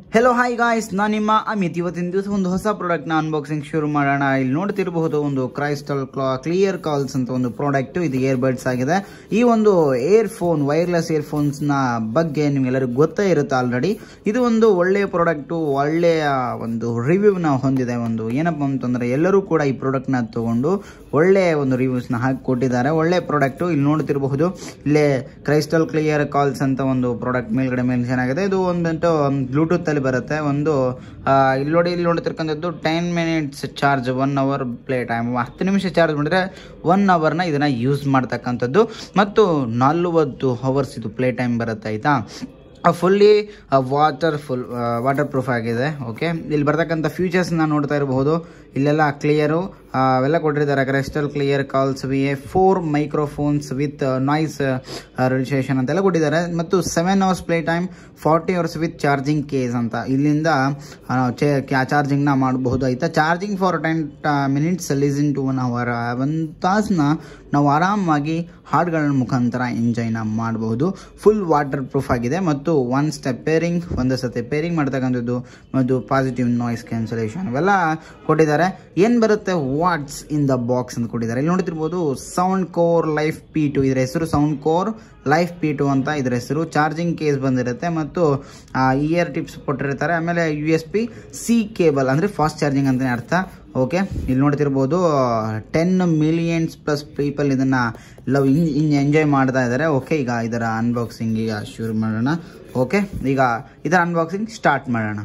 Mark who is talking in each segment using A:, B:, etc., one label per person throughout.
A: hello hi guys ನಾನು ನಿಮ್ಮ ಅಮಿತ್ ಇವತ್ತಿನ ದಿವಸ ಒಂದು ಹೊಸ ಪ್ರಾಡಕ್ಟ್ನ ಅನ್ಬಾಕ್ಸಿಂಗ್ ಶುರು ಮಾಡೋಣ ಇಲ್ಲಿ ನೋಡ್ತಿರಬಹುದು ಒಂದು ಕ್ರೈಸ್ಟಲ್ ಕ್ಲಿಯರ್ ಕಾಲ್ಸ್ ಅಂತ ಒಂದು ಪ್ರಾಡಕ್ಟ್ ಇದು ಇಯರ್ಬಡ್ಸ್ ಆಗಿದೆ ಈ ಒಂದು ಏರ್ ಫೋನ್ ವೈರ್ಲೆಸ್ ಇಯರ್ ನ ಬಗ್ಗೆ ನಿಮ್ಗೆಲ್ಲರಿಗೂ ಗೊತ್ತೇ ಇರುತ್ತೆ ಆಲ್ರೆಡಿ ಇದು ಒಂದು ಒಳ್ಳೆಯ ಪ್ರಾಡಕ್ಟು ಒಳ್ಳೆಯ ಒಂದು ರಿವ್ಯೂನ ಹೊಂದಿದೆ ಒಂದು ಏನಪ್ಪ ಅಂತಂದ್ರೆ ಎಲ್ಲರೂ ಕೂಡ ಈ ಪ್ರಾಡಕ್ಟ್ನ ತಗೊಂಡು ಒಳ್ಳೆಯ ಒಂದು ರಿವ್ಯೂಸ್ನ ಹಾಕಿ ಕೊಟ್ಟಿದ್ದಾರೆ ಒಳ್ಳೆ ಪ್ರಾಡಕ್ಟು ಇಲ್ಲಿ ನೋಡ್ತಿರಬಹುದು ಇಲ್ಲೇ ಕ್ರೈಸ್ಟಲ್ ಕ್ಲಿಯರ್ ಕಾಲ್ಸ್ ಅಂತ ಒಂದು ಪ್ರಾಡಕ್ಟ್ ಮೇಲ್ಗಡೆ ಮೆನ್ಷನ್ ಆಗಿದೆ ಇದು ಒಂದಂಟು ಬ್ಲೂಟೂತ್ ಅಲ್ಲಿ ಬರುತ್ತೆ ಒಂದು ಆ, ಇಲ್ಲಿ ನೋಡಿ ಇಲ್ಲಿ ನೋಡ್ತಿರ್ಕಂಥದ್ದು ten minutes charge one hour play time ಹತ್ತು ನಿಮಿಷ ಚಾರ್ಜ್ ಮಾಡಿದ್ರೆ ಒನ್ ಅವರ್ನ ಇದನ್ನ ಯೂಸ್ ಮಾಡ್ತಕ್ಕಂಥದ್ದು ಮತ್ತು ನಲ್ವತ್ತು ಅವರ್ಸ್ ಇದು ಪ್ಲೇ ಟೈಮ್ ಬರುತ್ತೆ ಆಯ್ತಾ fully water full waterproof ಆಗಿದೆ ಓಕೆ ಇಲ್ಲಿ ಬರ್ತಕ್ಕಂಥ ಫ್ಯೂಚರ್ಸ್ನ ನೋಡ್ತಾ ಇರಬಹುದು ಇಲ್ಲೆಲ್ಲ ಕ್ಲಿಯರು ಅವೆಲ್ಲ ಕೊಟ್ಟಿದ್ದಾರೆ crystal clear calls via four microphones with noise registration ಅಂತೆಲ್ಲ ಕೊಟ್ಟಿದ್ದಾರೆ ಮತ್ತು seven hours play time forty hours with charging case ಅಂತ ಇಲ್ಲಿಂದ ಚಾರ್ಜಿಂಗ್ನ ಮಾಡಬಹುದು ಆಯ್ತಾ charging for ten minutes listen to one hour ಒಂದು ತಾಸನ್ನ ನಾವು ಆರಾಮಾಗಿ ಹಾಡುಗಳ ಮುಖಾಂತರ ಎಂಜಾಯ್ನ ಮಾಡಬಹುದು ಫುಲ್ ವಾಟರ್ ಪ್ರೂಫ್ ಆಗಿದೆ ಮತ್ತು ಒನ್ ಸ್ಟೆಪ್ ಪೇರಿಂಗ್ ಒಂದು ಸತಿ ಪೇರಿಂಗ್ ಮಾಡ್ತಕ್ಕಂಥದ್ದು ಮತ್ತು ಪಾಸಿಟಿವ್ ನಾಯ್ಸ್ ಕ್ಯಾನ್ಸಲೇಷನ್ ಇವೆಲ್ಲ ಕೊಟ್ಟಿದ್ದಾರೆ ಏನು ಬರುತ್ತೆ ವಾಟ್ಸ್ ಇನ್ ದ ಬಾಕ್ಸ್ ಅಂತ ಕೊಟ್ಟಿದ್ದಾರೆ ಇಲ್ಲಿ ನೋಡ್ತಿರ್ಬೋದು Soundcore life P two ಇದರ ಹೆಸರು Soundcore life P two ಅಂತ ಇದರ ಹೆಸರು ಚಾರ್ಜಿಂಗ್ ಕೇಸ್ ಬಂದಿರುತ್ತೆ ಮತ್ತು ಇಯರ್ ಟಿಪ್ಸ್ ಕೊಟ್ಟಿರ್ತಾರೆ ಆಮೇಲೆ U S B C cable ಅಂದರೆ ಫಾಸ್ಟ್ ಚಾರ್ಜಿಂಗ್ ಅಂತಲೇ ಅರ್ಥ ಓಕೆ ಇಲ್ಲಿ ನೋಡ್ತಿರ್ಬೋದು ಟೆನ್ ಮಿಲಿಯನ್ಸ್ ಪ್ಲಸ್ ಪೀಪಲ್ ಇದನ್ನು ಲವ್ ಇನ್ ಎಂಜಾಯ್ ಮಾಡ್ತಾ ಇದ್ದಾರೆ ಓಕೆ ಈಗ ಇದರ ಅನ್ಬಾಕ್ಸಿಂಗ್ ಈಗ ಶುರು ಮಾಡೋಣ ಓಕೆ ಈಗ ಇದರ ಅನ್ಬಾಕ್ಸಿಂಗ್ ಸ್ಟಾರ್ಟ್ ಮಾಡೋಣ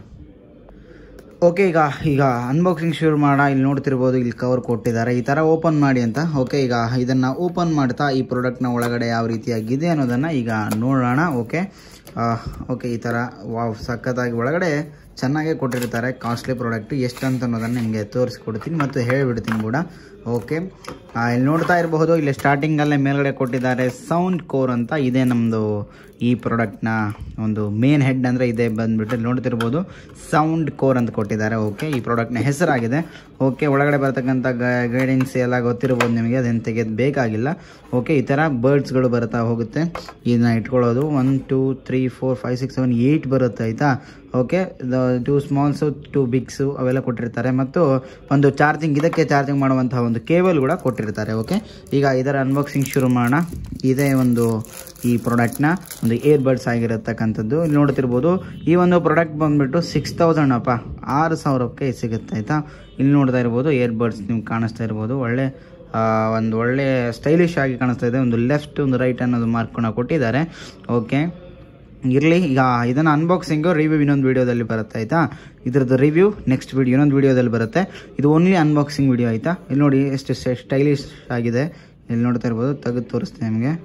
A: ಓಕೆ ಈಗ ಈಗ ಅನ್ಬಾಕ್ಸಿಂಗ್ ಶುರು ಮಾಡೋಣ ಇಲ್ಲಿ ನೋಡ್ತಿರ್ಬೋದು ಇಲ್ಲಿ ಕವರ್ ಕೊಟ್ಟಿದ್ದಾರೆ ಈ ಥರ ಓಪನ್ ಮಾಡಿ ಅಂತ ಓಕೆ ಈಗ ಇದನ್ನು ಓಪನ್ ಮಾಡ್ತಾ ಈ ಪ್ರಾಡಕ್ಟ್ನ ಒಳಗಡೆ ಯಾವ ರೀತಿಯಾಗಿದೆ ಅನ್ನೋದನ್ನು ಈಗ ನೋಡೋಣ ಓಕೆ ಓಕೆ ಈ ಥರ ವಾವ್ ಸಖತ್ತಾಗಿ ಒಳಗಡೆ ಚೆನ್ನಾಗೇ ಕೊಟ್ಟಿರ್ತಾರೆ ಕಾಸ್ಟ್ಲಿ ಪ್ರಾಡಕ್ಟ್ ಎಷ್ಟು ಅಂತ ಅನ್ನೋದನ್ನು ನಿಮಗೆ ತೋರಿಸ್ಕೊಡ್ತೀನಿ ಮತ್ತು ಹೇಳಿಬಿಡ್ತೀನಿ ಕೂಡ ಓಕೆ ಇಲ್ಲಿ ನೋಡ್ತಾ ಇರಬಹುದು ಇಲ್ಲಿ ಸ್ಟಾರ್ಟಿಂಗಲ್ಲೇ ಮೇಲ್ಗಡೆ ಕೊಟ್ಟಿದ್ದಾರೆ ಸೌಂಡ್ ಕೋರ್ ಅಂತ ಇದೆ ನಮ್ಮದು ಈ ಪ್ರಾಡಕ್ಟ್ನ ಒಂದು ಮೇನ್ ಹೆಡ್ ಅಂದರೆ ಇದೇ ಬಂದ್ಬಿಟ್ಟು ಇಲ್ಲಿ ನೋಡ್ತಿರ್ಬೋದು ಸೌಂಡ್ ಕೋರ್ ಅಂತ ಕೊಟ್ಟಿದ್ದಾರೆ ಓಕೆ ಈ ಪ್ರಾಡಕ್ಟ್ನ ಹೆಸರಾಗಿದೆ ಓಕೆ ಒಳಗಡೆ ಬರ್ತಕ್ಕಂಥ ಗೈಡೆನ್ಸ್ ಎಲ್ಲ ಗೊತ್ತಿರ್ಬೋದು ನಿಮಗೆ ಅದನ್ನು ತೆಗೆದು ಬೇಕಾಗಿಲ್ಲ ಓಕೆ ಈ ಥರ ಬರ್ಡ್ಸ್ಗಳು ಬರ್ತಾ ಹೋಗುತ್ತೆ ಇದನ್ನ ಇಟ್ಕೊಳ್ಳೋದು one two three four five six seven eight ಬರುತ್ತೆ ಆಯಿತಾ okay two smalls two bigs ಅವೆಲ್ಲ ಕೊಟ್ಟಿರ್ತಾರೆ ಮತ್ತು ಒಂದು ಚಾರ್ಜಿಂಗ್ ಇದಕ್ಕೆ ಚಾರ್ಜಿಂಗ್ ಮಾಡುವಂತಹ ಒಂದು ಕೇಬಲ್ ಕೂಡ ಕೊಟ್ಟಿರ್ತಾರೆ ಓಕೆ ಈಗ ಇದರ ಅನ್ಬಾಕ್ಸಿಂಗ್ ಶುರು ಮಾಡೋಣ ಇದೇ ಒಂದು ಈ ಪ್ರಾಡಕ್ಟ್ನ ಒಂದು ಇಯರ್ ಬಡ್ಸ್ ಆಗಿರತಕ್ಕಂಥದ್ದು ಇಲ್ಲಿ ನೋಡ್ತಿರ್ಬೋದು ಈ ಒಂದು ಪ್ರಾಡಕ್ಟ್ ಬಂದ್ಬಿಟ್ಟು ಸಿಕ್ಸ್ ತೌಸಂಡ್ ಅಪ್ಪ ಆರು ಸಾವಿರಕ್ಕೆ ಸಿಗುತ್ತೆ ಆಯಿತಾ ಇಲ್ಲಿ ನೋಡ್ತಾ ಇರ್ಬೋದು ಇಯರ್ ಬಡ್ಸ್ ನಿಮ್ಗೆ ಕಾಣಿಸ್ತಾ ಇರ್ಬೋದು ಒಳ್ಳೆ ಆ, ಒಂದು ಒಳ್ಳೆ ಸ್ಟೈಲಿಶ್ ಆಗಿ ಕಾಣಿಸ್ತಾ ಇದೆ ಒಂದು ಲೆಫ್ಟ್ ಒಂದು ರೈಟ್ ಅನ್ನೋದು ಮಾರ್ಕ್ನ ಕೊಟ್ಟಿದ್ದಾರೆ ಓಕೆ ಇರಲಿ ಈಗ ಇದನ್ನು ಅನ್ಬಾಕ್ಸಿಂಗು ರಿವ್ಯೂ ಇನ್ನೊಂದು ವೀಡಿಯೋದಲ್ಲಿ ಬರುತ್ತೆ ಆಯಿತಾ ಇದ್ರದ್ದು ರಿವ್ಯೂ ನೆಕ್ಸ್ಟ್ ವೀಡಿಯೋ ಇನ್ನೊಂದು ವೀಡಿಯೋದಲ್ಲಿ ಬರುತ್ತೆ ಇದು ಓನ್ಲಿ ಅನ್ಬಾಕ್ಸಿಂಗ್ ವೀಡಿಯೋ ಆಯಿತಾ ಇಲ್ಲಿ ನೋಡಿ ಎಷ್ಟು ಸ್ಟೈಲಿಶ್ ಆಗಿದೆ ಇಲ್ಲಿ ನೋಡ್ತಾ ಇರ್ಬೋದು ತೆಗೆದು ತೋರಿಸ್ತೀನಿ ನಿಮಗೆ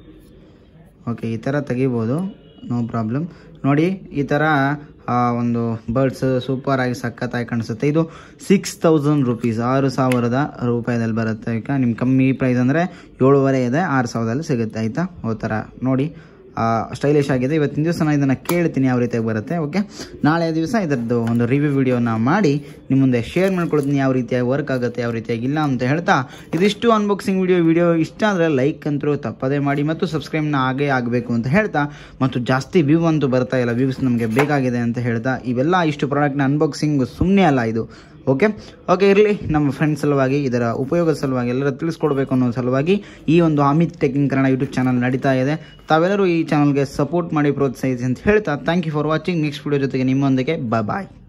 A: ಓಕೆ ಈ ಥರ ತೆಗಿಬೋದು ನೋ ಪ್ರಾಬ್ಲಮ್ ನೋಡಿ ಈ ಥರ ಆ, ಒಂದು ಬರ್ಡ್ಸ್ ಸೂಪರ್ ಆಗಿ ಸಖತ್ತಾಗಿ ಕಾಣಿಸುತ್ತೆ ಇದು ಸಿಕ್ಸ್ ತೌಸಂಡ್ ರುಪೀಸ್ ಆರು ಸಾವಿರದ ರೂಪಾಯಿದಲ್ಲಿ ಬರುತ್ತೆ ಈಗ ನಿಮ್ಮ ಕಮ್ಮಿ ಪ್ರೈಸ್ ಅಂದರೆ ಏಳುವರೆ ಇದೆ ಆರು ಸಾವಿರದಲ್ಲಿ ಸಿಗುತ್ತೆ ಆಯಿತಾ ಓ ಥರ ನೋಡಿ ಸ್ಟೈಲಿಶ್ ಆಗಿದೆ ಇವತ್ತಿನ ದಿವಸ ನಾನು ಇದನ್ನು ಕೇಳ್ತೀನಿ ಯಾವ ರೀತಿಯಾಗಿ ಬರುತ್ತೆ ಓಕೆ ನಾಳೆ ದಿವಸ ಇದರದ್ದು ಒಂದು ರಿವ್ಯೂ ವಿಡಿಯೋನ ಮಾಡಿ ನಿಮ್ಮ ಮುಂದೆ ಶೇರ್ ಮಾಡ್ಕೊಳ್ತೀನಿ ಯಾವ ರೀತಿಯಾಗಿ ವರ್ಕ್ ಆಗುತ್ತೆ ಯಾವ ರೀತಿಯಾಗಿ ಇಲ್ಲ ಅಂತ ಹೇಳ್ತಾ ಇದಿಷ್ಟು ಅನ್ಬಾಕ್ಸಿಂಗ್ ವಿಡಿಯೋ ವಿಡಿಯೋ ಇಷ್ಟ ಆದರೆ ಲೈಕ್ ಅಂತೂ ತಪ್ಪದೇ ಮಾಡಿ ಮತ್ತು ಸಬ್ಸ್ಕ್ರೈಬ್ನ ಆಗೇ ಆಗಬೇಕು ಅಂತ ಹೇಳ್ತಾ ಮತ್ತು ಜಾಸ್ತಿ ವ್ಯೂ ಅಂತೂ ಬರ್ತಾ ಇಲ್ಲ ವ್ಯೂಸ್ ನಮಗೆ ಬೇಕಾಗಿದೆ ಅಂತ ಹೇಳ್ತಾ ಇವೆಲ್ಲ ಇಷ್ಟು ಪ್ರಾಡಕ್ಟ್ನ ಅನ್ಬಾಕ್ಸಿಂಗ್ ಸುಮ್ಮನೆ ಅಲ್ಲ ಇದು ಓಕೆ ಓಕೆ ಇರಲಿ ನಮ್ಮ ಫ್ರೆಂಡ್ಸ್ ಸಲುವಾಗಿ ಇದರ ಉಪಯೋಗದ ಸಲುವಾಗಿ ಎಲ್ಲರೂ ತಿಳಿಸ್ಕೊಡ್ಬೇಕು ಅನ್ನೋ ಸಲುವಾಗಿ ಈ ಒಂದು Amit techking Kannada YouTube channel ನಡೀತಾ ಇದೆ ತಾವೆಲ್ಲರೂ ಈ ಚಾನಲ್ಗೆ ಸಪೋರ್ಟ್ ಮಾಡಿ ಪ್ರೋತ್ಸಾಹಿಸಿ ಅಂತ ಹೇಳ್ತಾ thank you for watching next video ಜೊತೆಗೆ ನಿಮ್ಮೊಂದಿಗೆ ಬಾಯ್ ಬಾಯ್